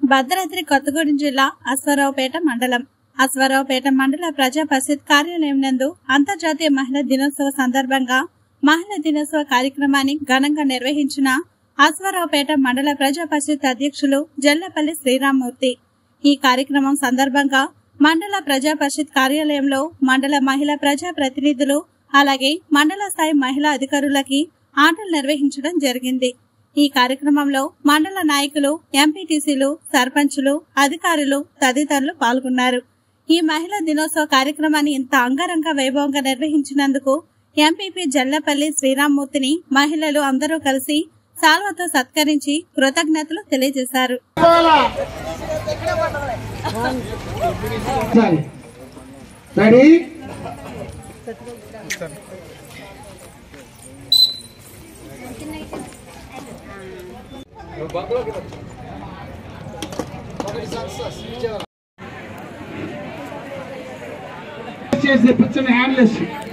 భద్రాద్రి కొత్తగూడెం జిల్లా అశ్వారావుపేట మండలం అశ్వారావుపేట మండల ప్రజా పరిషత్ కార్యాలయం నందు అంతర్జాతీయ మహిళా దినోత్సవ సందర్భంగా మహిళా దినోత్సవ కార్యక్రమాన్ని ఘనంగా నిర్వహించిన అశ్వారావుపేట మండల ప్రజా పరిషత్ అధ్యక్షులు జల్లపల్లి శ్రీరామ్మూర్తి ఈ కార్యక్రమం సందర్భంగా మండల ప్రజా పరిషత్ కార్యాలయంలో మండల మహిళా ప్రజా ప్రతినిధులు అలాగే మండల స్థాయి మహిళా అధికారులకి ఆటలు నిర్వహించడం జరిగింది ఈ కార్యక్రమంలో మండల నాయకులు ఎంపీటీసీలు సర్పంచులు అధికారులు తదితరులు పాల్గొన్నారు ఈ మహిళా దినోత్సవ కార్యక్రమాన్ని ఇంత అంగరంగ వైభవంగా నిర్వహించినందుకు ఎంపీపీ జల్లపల్లి శ్రీరామ్మూర్తిని మహిళలు అందరూ కలిసి సాల్వతో సత్కరించి కృతజ్ఞతలు తెలియజేశారు సరే రెడీ చేసి తెప్పించండి హ్యాండ్లెస్